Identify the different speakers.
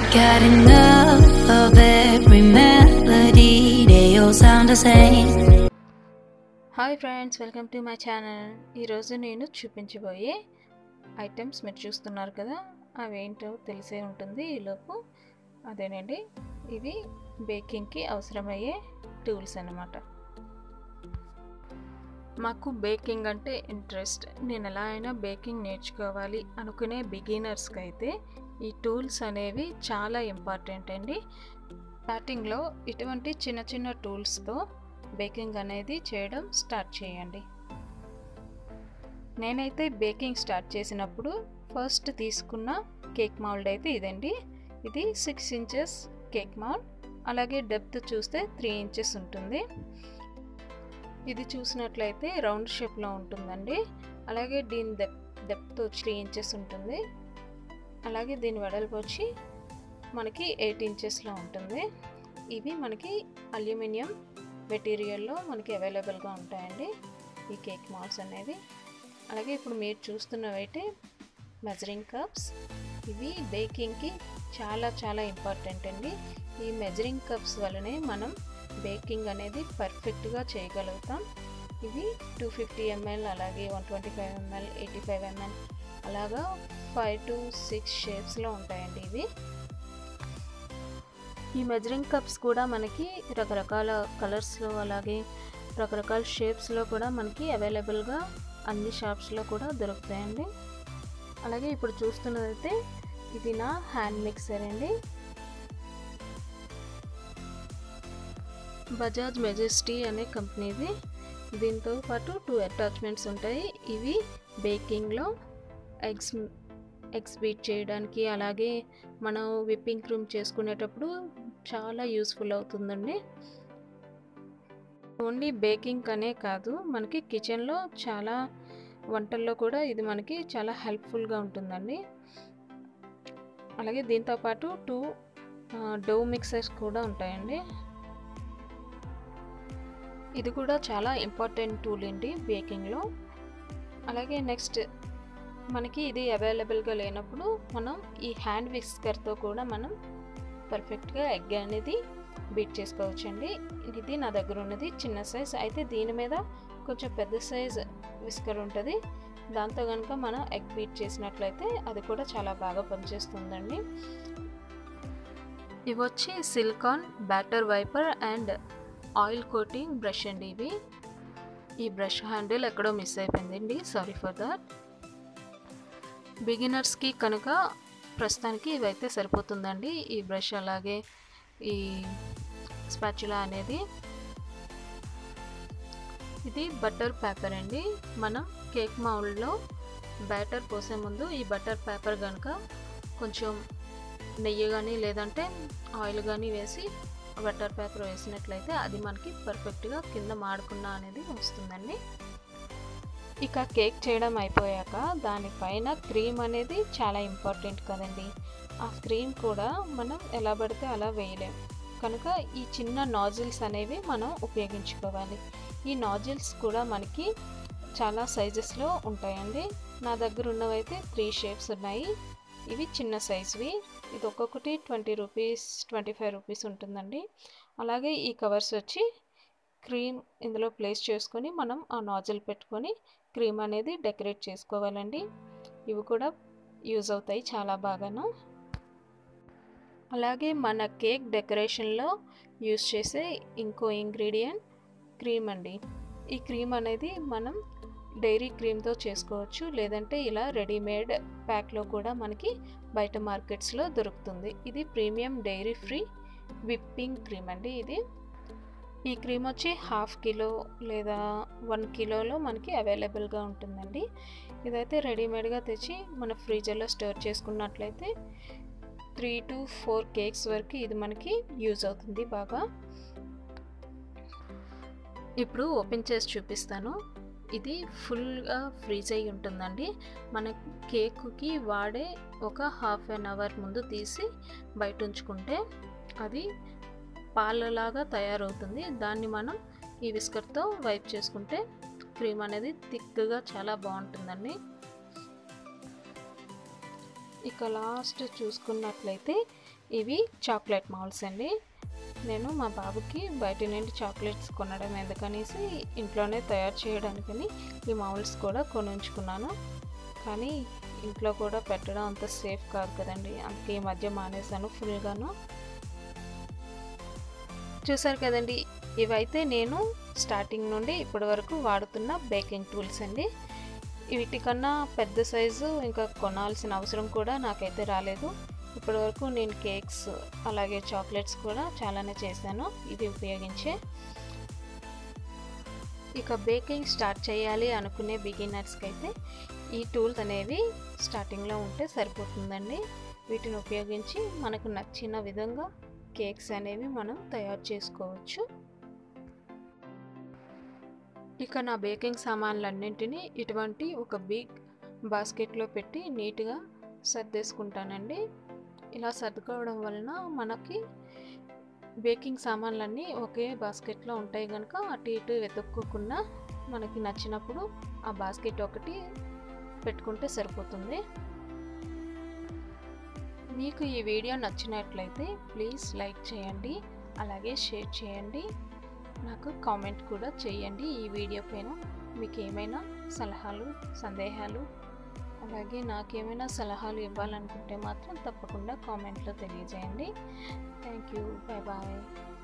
Speaker 1: got enough of every melody. They all sound the same.
Speaker 2: Hi friends welcome to my channel ఈరోజు నేను చూపించబోయే items మీరు చూస్తున్నారు కదా అవి ఏంటో తెలిసే ఉంటుంది ఈలోపు అదేనండి ఇవి బేకింగ్కి అవసరమయ్యే టూల్స్ అన్నమాట మాకు బేకింగ్ అంటే ఇంట్రెస్ట్ నేను ఎలా అయినా బేకింగ్ నేర్చుకోవాలి అనుకునే బిగినర్స్కి అయితే ఈ టూల్స్ అనేవి చాలా ఇంపార్టెంట్ అండి స్టార్టింగ్లో ఇటువంటి చిన్న చిన్న టూల్స్తో బేకింగ్ అనేది చేయడం స్టార్ట్ చేయండి నేనైతే బేకింగ్ స్టార్ట్ చేసినప్పుడు ఫస్ట్ తీసుకున్న కేక్ మౌల్డ్ అయితే ఇదండి ఇది సిక్స్ ఇంచెస్ కేక్ మౌల్డ్ అలాగే డెప్త్ చూస్తే త్రీ ఇంచెస్ ఉంటుంది ఇది చూసినట్లయితే రౌండ్ షేప్లో ఉంటుందండి అలాగే దీని డెప్ డెప్త్ త్రీ ఇంచెస్ ఉంటుంది అలాగే దీని వెడల్పు వచ్చి మనకి ఎయిట్ ఇంచెస్లో ఉంటుంది ఇవి మనకి అల్యూమినియం మెటీరియల్లో మనకి అవైలబుల్గా ఉంటాయండి ఈ కేక్ మాల్స్ అనేవి అలాగే ఇప్పుడు మీరు చూస్తున్నవైతే మెజరింగ్ కప్స్ ఇవి బేకింగ్కి చాలా చాలా ఇంపార్టెంట్ అండి ఈ మెజరింగ్ కప్స్ వల్లనే మనం బేకింగ్ అనేది పర్ఫెక్ట్గా చేయగలుగుతాం ఇవి టూ ఫిఫ్టీ ఎంఎల్ అలాగే one twenty five ML eighty five ML అలాగా ఫైవ్ టు సిక్స్ షేప్స్లో ఉంటాయండి ఇవి ఈ మెజరింగ్ కప్స్ కూడా మనకి రకరకాల కలర్స్లో అలాగే రకరకాల షేప్స్లో కూడా మనకి అవైలబుల్గా అన్ని షాప్స్లో కూడా దొరుకుతాయండి అలాగే ఇప్పుడు చూస్తున్నదైతే ఇది నా హ్యాండ్ మిక్సర్ అండి బజాజ్ మెజెస్టీ అనే కంపెనీది దీంతో పాటు టూ అటాచ్మెంట్స్ ఉంటాయి ఇవి బేకింగ్లో ఎగ్స్ ఎగ్స్ బీట్ చేయడానికి అలాగే మనం విప్పింగ్ క్రీమ్ చేసుకునేటప్పుడు చాలా యూస్ఫుల్ అవుతుందండి ఓన్లీ బేకింగ్ అనే కాదు మనకి కిచెన్లో చాలా వంటల్లో కూడా ఇది మనకి చాలా హెల్ప్ఫుల్గా ఉంటుందండి అలాగే దీంతోపాటు టూ డో మిక్సర్స్ కూడా ఉంటాయండి ఇది కూడా చాలా ఇంపార్టెంట్ టూల్ అండి బేకింగ్లో అలాగే నెక్స్ట్ మనకి ఇది అవైలబుల్గా లేనప్పుడు మనం ఈ హ్యాండ్ విస్కర్తో కూడా మనం పర్ఫెక్ట్గా ఎగ్ అనేది బీట్ చేసుకోవచ్చండి ఇది నా దగ్గర ఉన్నది చిన్న సైజ్ అయితే దీని మీద కొంచెం పెద్ద సైజ్ విస్కర్ ఉంటుంది దాంతో కనుక మనం ఎగ్ బీట్ చేసినట్లయితే అది కూడా చాలా బాగా పనిచేస్తుందండి ఇవి వచ్చి silicone batter wiper and oil coating brush అండి ఇవి ఈ బ్రష్ హ్యాండిల్ ఎక్కడో మిస్ అయిపోయిందండి సారీ ఫర్ దట్ బిగినర్స్కి కనుక ప్రస్తుతానికి ఇవైతే సరిపోతుందండి ఈ బ్రష్ అలాగే ఈ స్పాచులా అనేది ఇది బటర్ పేపర్ అండి మనం కేక్ మౌల్డ్లో బ్యాటర్ పోసే ముందు ఈ బటర్ పేపర్ కనుక కొంచెం నెయ్యి కానీ లేదంటే ఆయిల్ కానీ వేసి బటర్ పేపర్ వేసినట్లయితే అది మనకి పర్ఫెక్ట్గా కింద మాడకుండా అనేది వస్తుందండి ఇక కేక్ చేయడం అయిపోయాక దానిపైన క్రీమ్ అనేది చాలా ఇంపార్టెంట్ కదండి ఆ క్రీమ్ కూడా మనం ఎలా పడితే అలా వేయలేం కనుక ఈ చిన్న నాజిల్స్ అనేవి మనం ఉపయోగించుకోవాలి ఈ నాజిల్స్ కూడా మనకి చాలా సైజెస్లో ఉంటాయండి నా దగ్గర ఉన్నవైతే త్రీ షేప్స్ ఉన్నాయి ఇవి చిన్న సైజ్వి ఇది ఒక్కొక్కటి twenty rupees twenty five rupees ఉంటుందండి అలాగే ఈ కవర్స్ వచ్చి క్రీమ్ ఇందులో ప్లేస్ చేసుకొని మనం ఆ నాజిల్ పెట్టుకొని క్రీమ్ అనేది డెకరేట్ చేసుకోవాలండి ఇవి కూడా యూజ్ అవుతాయి చాలా బాగాను అలాగే మన కేక్ డెకరేషన్లో యూజ్ చేసే ఇంకో ఇంగ్రీడియంట్ క్రీమ్ అండి ఈ క్రీమ్ అనేది మనం డైరీ క్రీమ్తో చేసుకోవచ్చు లేదంటే ఇలా రెడీమేడ్ ప్యాక్లో కూడా మనకి బయట మార్కెట్స్లో దొరుకుతుంది ఇది premium dairy free whipping cream అండి ఇది ఈ క్రీమ్ వచ్చి హాఫ్ కిలో లేదా వన్ కిలోలో మనకి అవైలబుల్గా ఉంటుందండి ఇదైతే రెడీమేడ్గా తెచ్చి మన ఫ్రీజర్లో స్టోర్ చేసుకున్నట్లయితే త్రీ టు ఫోర్ కేక్స్ వరకు ఇది మనకి యూజ్ అవుతుంది బాగా ఇప్పుడు ఓపెన్ చేసి చూపిస్తాను ఇది ఫుల్గా ఫ్రీజ్ అయి ఉంటుందండి మన కేక్కి వాడే ఒక హాఫ్ అన్ అవర్ ముందు తీసి బయట ఉంచుకుంటే అది పాలలాగా తయారవుతుంది దాన్ని మనం ఈ విస్కర్తో వైప్ చేసుకుంటే క్రీమ్ అనేది థిక్గా చాలా బాగుంటుందండి ఇక లాస్ట్ చూసుకున్నట్లయితే ఇవి చాక్లెట్ మౌల్స్ అండి నేను మా బాబుకి బయట నుండి చాక్లెట్స్ కొనడం ఎందుకనేసి ఇంట్లోనే తయారు చేయడానికని ఈ మౌల్స్ కూడా కొని ఉంచుకున్నాను కానీ ఇంట్లో కూడా పెట్టడం అంత సేఫ్ కాదు కదండి అందుకే ఈ మధ్య మానేశాను ఫుల్గాను చూసారు కదండి ఇవైతే నేను స్టార్టింగ్ నుండి ఇప్పటి వరకు వాడుతున్న బేకింగ్ టూల్స్ అండి వీటికన్నా పెద్ద సైజు ఇంకా కొనాల్సిన అవసరం కూడా నాకైతే రాలేదు ఇప్పటి వరకు నేను కేక్స్ అలాగే చాక్లెట్స్ కూడా చాలానే చేశాను ఇది ఉపయోగించే ఇక బేకింగ్ స్టార్ట్ చేయాలి అనుకునే బిగినర్స్కి అయితే ఈ టూల్స్ అనేవి స్టార్టింగ్లో ఉంటే సరిపోతుందండి వీటిని ఉపయోగించి మనకు నచ్చిన విధంగా కేక్స్ అనేవి మనం తయారు చేసుకోవచ్చు ఇక నా బేకింగ్ సామాన్లన్నింటినీ ఇటువంటి ఒక బిగ్ బాస్కెట్లో పెట్టి నీట్గా సర్దేసుకుంటానండి ఇలా సర్దుకోవడం వలన మనకి బేకింగ్ సామాన్లన్నీ ఒకే బాస్కెట్లో ఉంటాయి కనుక అటు ఇటు వెతుక్కోకుండా మనకి నచ్చినప్పుడు ఆ బాస్కెట్ ఒకటి పెట్టుకుంటే సరిపోతుంది మీకు ఈ వీడియో నచ్చినట్లయితే ప్లీజ్ లైక్ చేయండి అలాగే షేర్ చేయండి నాకు కామెంట్ కూడా చేయండి ఈ వీడియో పైన మీకు ఏమైనా సలహాలు సందేహాలు అలాగే నాకేమైనా సలహాలు ఇవ్వాలనుకుంటే మాత్రం తప్పకుండా కామెంట్లో తెలియజేయండి థ్యాంక్ యూ బాయ్ బాయ్